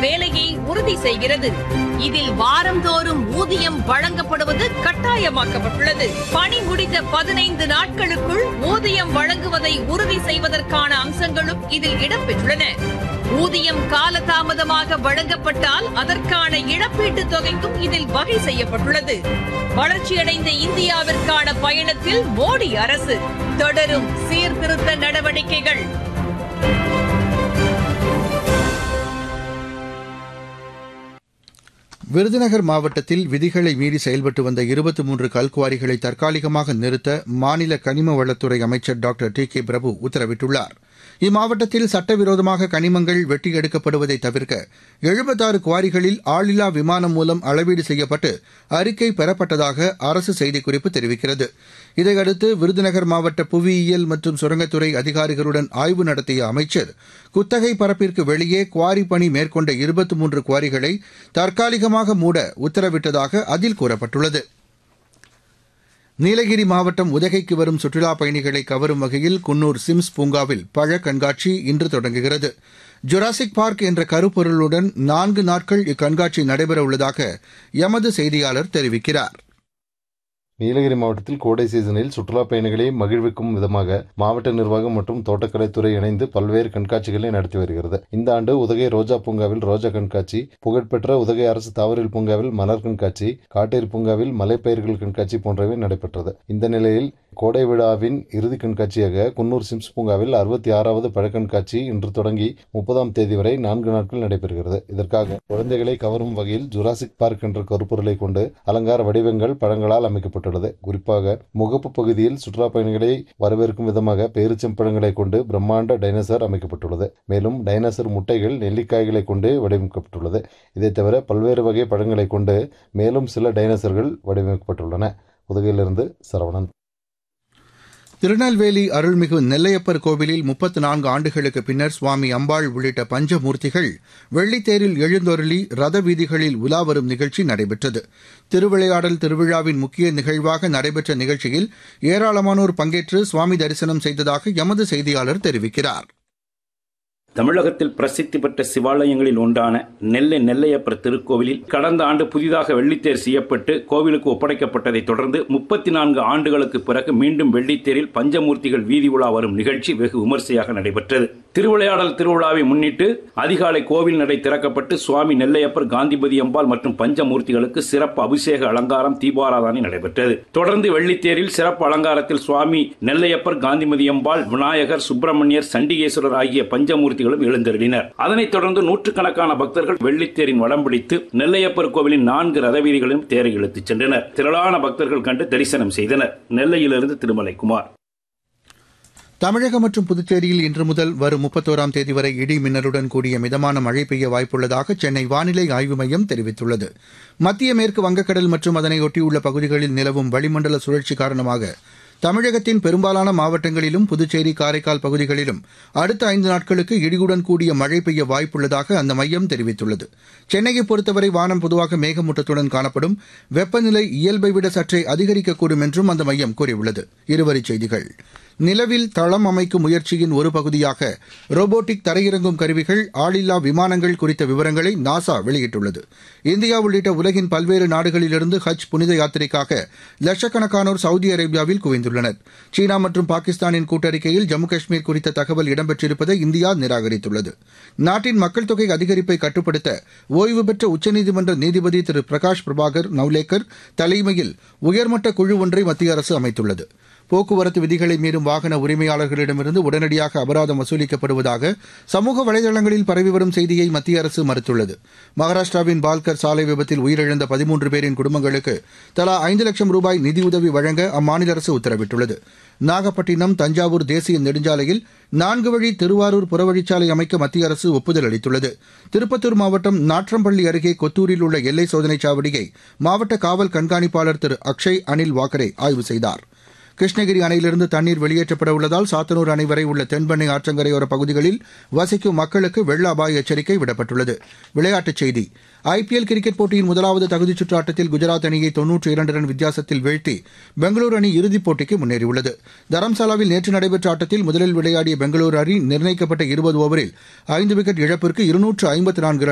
வேலையை உறுதி செய்கிறது இதில் வாரந்தோறும் ஊதியம் வழங்கப்படுவது கட்டாயமாக்கப்பட்டுள்ளது பணி முடிந்த பதினைந்து நாட்களுக்குள் ஊதியம் வழங்குவதை உறுதி செய்வதற்கான அம்சங்களும் இதில் இடம்பெற்றுள்ளன ஊதியம் காலதாமதமாக வழங்கப்பட்டால் அதற்கான இழப்பீட்டுத் தொகைக்கும் இதில் வகை செய்யப்பட்டுள்ளது வளர்ச்சியடைந்த இந்தியாவிற்கான பயணத்தில் மோடி அரசு தொடரும் சீர்திருத்த நடவடிக்கைகள் விருதுநகர் மாவட்டத்தில் விதிகளை மீறி செயல்பட்டு வந்த இருபத்தி மூன்று கல்குவாரிகளை தற்காலிகமாக நிறுத்த மாநில கனிம வளத்துறை அமைச்சர் டாக்டர் டி கே பிரபு உத்தரவிட்டுள்ளார் இம்மாவட்டத்தில் சட்டவிரோதமாக கனிமங்கள் வெட்டி எடுக்கப்படுவதை தவிர்க்க எழுபத்தாறு குவாரிகளில் ஆளில்லா விமானம் மூலம் அளவீடு செய்யப்பட்டு அறிக்கை பெறப்பட்டதாக அரசு செய்திக்குறிப்பு தெரிவிக்கிறது இதையடுத்து விருதுநகர் மாவட்ட புவியியல் மற்றும் சுரங்கத்துறை அதிகாரிகளுடன் ஆய்வு நடத்திய அமைச்சர் குத்தகை பரப்பிற்கு வெளியே குவாரி பணி மேற்கொண்ட இருபத்தி மூன்று குவாரிகளை தற்காலிகமாக மூட உத்தரவிட்டதாக அதில் கூறப்பட்டுள்ளது நீலகிரி மாவட்டம் உதகைக்கு வரும் சுற்றுலாப் பயணிகளை கவரும் வகையில் குன்னூர் சிம்ஸ் பூங்காவில் பழ கண்காட்சி இன்று தொடங்குகிறது ஜுராசிக் பார்க் என்ற கருப்பொருளுடன் நான்கு நாட்கள் இக்கண்காட்சி நடைபெற உள்ளதாக எமது செய்தியாளர் தெரிவிக்கிறார் நீலகிரி மாவட்டத்தில் கோடை சீசனில் சுற்றுலாப் பயணிகளை மகிழ்விக்கும் விதமாக மாவட்ட நிர்வாகம் மற்றும் தோட்டக்கலைத்துறை இணைந்து பல்வேறு கண்காட்சிகளை நடத்தி வருகிறது இந்த ஆண்டு உதகை ரோஜா பூங்காவில் ரோஜா கண்காட்சி புகழ்பெற்ற உதகை அரசு தாவரில் பூங்காவில் மலர் கண்காட்சி காட்டேரி பூங்காவில் மலைப்பயிர்கள் கண்காட்சி போன்றவை நடைபெற்றது இந்த நிலையில் கோடை விழாவின் இறுதி கண்காட்சியாக குன்னூர் சிம்ஸ் பூங்காவில் அறுபத்தி ஆறாவது பழக்கண்காட்சி இன்று தொடங்கி முப்பதாம் தேதி வரை நான்கு நாட்கள் நடைபெறுகிறது இதற்காக குழந்தைகளை கவரும் வகையில் ஜுராசிக் பார்க் என்ற கருப்பொருளை கொண்டு அலங்கார வடிவங்கள் பழங்களால் அமைக்கப்பட்டுள்ளது குறிப்பாக முகப்பு பகுதியில் சுற்றுலா பயணிகளை வரவேற்கும் விதமாக பேரிச்சம்பழங்களை கொண்டு பிரம்மாண்ட டைனோசர் அமைக்கப்பட்டுள்ளது மேலும் டைனோசர் முட்டைகள் நெல்லிக்காய்களை கொண்டு வடிவமைக்கப்பட்டுள்ளது இதைத் தவிர பல்வேறு வகை பழங்களை கொண்டு மேலும் சில டைனோசர்கள் வடிவமைக்கப்பட்டுள்ளன உதகையிலிருந்து சரவணன் திருநெல்வேலி அருள்மிகு நெல்லையப்பர் கோவிலில் முப்பத்து நான்கு ஆண்டுகளுக்கு பின்னர் சுவாமி அம்பாள் உள்ளிட்ட பஞ்சமூர்த்திகள் வெள்ளித்தேரில் எழுந்தொருளி ரத வீதிகளில் உலா வரும் நிகழ்ச்சி நடைபெற்றது திருவிளையாடல் திருவிழாவின் முக்கிய நிகழ்வாக நடைபெற்ற நிகழ்ச்சியில் ஏராளமானோர் பங்கேற்று சுவாமி தரிசனம் செய்ததாக எமது செய்தியாளர் தெரிவிக்கிறார் தமிழகத்தில் பிரசித்தி பெற்ற சிவாலயங்களில் ஒன்றான நெல்லை நெல்லையப்பர் திருக்கோவிலில் கடந்த ஆண்டு புதிதாக வெள்ளித்தேர் செய்யப்பட்டு கோவிலுக்கு ஒப்படைக்கப்பட்டதைத் தொடர்ந்து முப்பத்தி நான்கு ஆண்டுகளுக்கு பிறகு மீண்டும் வெள்ளித்தேரில் பஞ்சமூர்த்திகள் வீதி உலா வரும் நிகழ்ச்சி வெகு விமர்சையாக நடைபெற்றது திருவிளையாடல் திருவிழாவை முன்னிட்டு அதிகாலை கோவில் நடை திறக்கப்பட்டு சுவாமி நெல்லையப்பர் காந்திபதி அம்பாள் மற்றும் பஞ்சமூர்த்திகளுக்கு சிறப்பு அபிஷேக அலங்காரம் தீபாராதனை நடைபெற்றது தொடர்ந்து வெள்ளித்தேரில் சிறப்பு அலங்காரத்தில் சுவாமி நெல்லையப்பர் காந்திமதி அம்பாள் விநாயகர் சுப்பிரமணியர் சண்டிகேஸ்வரர் ஆகிய பஞ்சமூர்த்தி மூர்த்திகளும் எழுந்தருளினர் அதனைத் தொடர்ந்து நூற்றுக்கணக்கான பக்தர்கள் வெள்ளித்தேரின் வடம் பிடித்து நெல்லையப்பர் கோவிலின் நான்கு ரதவீதிகளிலும் தேரை இழுத்துச் சென்றனர் திரளான பக்தர்கள் கண்டு தரிசனம் செய்தனர் நெல்லையிலிருந்து திருமலைக்குமார் தமிழகம் மற்றும் புதுச்சேரியில் இன்று முதல் வரும் முப்பத்தோராம் தேதி வரை இடி மின்னலுடன் கூடிய மிதமான மழை பெய்ய வாய்ப்புள்ளதாக சென்னை வானிலை ஆய்வு மையம் தெரிவித்துள்ளது மத்திய மேற்கு வங்கக்கடல் மற்றும் அதனை ஒட்டியுள்ள பகுதிகளில் நிலவும் வளிமண்டல சுழற்சி காரணமாக தமிழகத்தின் பெரும்பாலான மாவட்டங்களிலும் புதுச்சேரி காரைக்கால் பகுதிகளிலும் அடுத்த ஐந்து நாட்களுக்கு இடியுடன் கூடிய மழை பெய்ய வாய்ப்புள்ளதாக அந்த மையம் தெரிவித்துள்ளது சென்னையை பொறுத்தவரை வானம் பொதுவாக மேகமூட்டத்துடன் காணப்படும் வெப்பநிலை இயல்பை விட சற்றே அதிகரிக்கக்கூடும் என்றும் அந்த மையம் கூறியுள்ளது இருவரிச் செய்திகள் நிலவில் தளம் அமைக்கும் முயற்சியின் ஒரு பகுதியாக ரோபோட்டிக் தரையிறங்கும் கருவிகள் ஆளில்லா விமானங்கள் குறித்த விவரங்களை நாசா வெளியிட்டுள்ளது இந்தியா உள்ளிட்ட உலகின் பல்வேறு நாடுகளிலிருந்து ஹஜ் புனித யாத்திரைக்காக லட்சக்கணக்கானோர் சவுதி அரேபியாவில் குவிந்துள்ளனர் சீனா மற்றும் பாகிஸ்தானின் கூட்டறிக்கையில் ஜம்மு காஷ்மீர் குறித்த தகவல் இடம்பெற்றிருப்பதை இந்தியா நிராகரித்துள்ளது நாட்டின் மக்கள் தொகை அதிகரிப்பை கட்டுப்படுத்த ஓய்வு பெற்ற உச்சநீதிமன்ற நீதிபதி திரு பிரகாஷ் பிரபாகர் நவ்லேக்கர் தலைமையில் உயர்மட்ட குழு ஒன்றை மத்திய அரசு அமைத்துள்ளது போக்குவரத்து விதிகளை மீறும் வாகன உரிமையாளர்களிடமிருந்து உடனடியாக அபராதம் வசூலிக்கப்படுவதாக சமூக வலைதளங்களில் பரவி வரும் செய்தியை மத்திய அரசு மறுத்துள்ளது மகாராஷ்டிராவின் பால்கர் சாலை விபத்தில் உயிரிழந்த பதிமூன்று பேரின் குடும்பங்களுக்கு தலா ஐந்து லட்சம் ரூபாய் நிதியுதவி வழங்க அம்மாநில அரசு உத்தரவிட்டுள்ளது நாகப்பட்டினம் தஞ்சாவூர் தேசிய நெடுஞ்சாலையில் நான்கு வழி திருவாரூர் புறவழிச்சாலை அமைக்க மத்திய அரசு ஒப்புதல் அளித்துள்ளது திருப்பத்தூர் மாவட்டம் நாற்றம்பள்ளி அருகே கொத்தூரில் உள்ள எல்லை சோதனைச் சாவடியை மாவட்ட காவல் கண்காணிப்பாளர் திரு அக்ஷய் அனில் வாக்கரே ஆய்வு செய்தார் கிருஷ்ணகிரி அணையிலிருந்து தண்ணீர் வெளியேற்றப்பட உள்ளதால் சாத்தனூர் அணை வரை உள்ள தென்பெண்ணை ஆற்றங்கரையோர பகுதிகளில் வசிக்கும் மக்களுக்கு வெள்ள அபாய எச்சரிக்கை விடப்பட்டுள்ளது விளையாட்டுச் செய்தி ஐபிஎல் கிரிக்கெட் போட்டியின் முதலாவது தகுதிச் சுற்று ஆட்டத்தில் குஜராத் அணியை தொன்னூற்றி இரண்டு ரன் வித்தியாசத்தில் வீழ்த்தி பெங்களூரு அணி இறுதிப் போட்டிக்கு முன்னேறியுள்ளது தரம்சாலாவில் நேற்று நடைபெற்ற ஆட்டத்தில் முதலில் விளையாடிய பெங்களூரு அணி நிர்ணயிக்கப்பட்ட இருபது ஓவரில் ஐந்து விக்கெட் இழப்பிற்கு இருநூற்று ஐம்பத்து நான்கு ரன்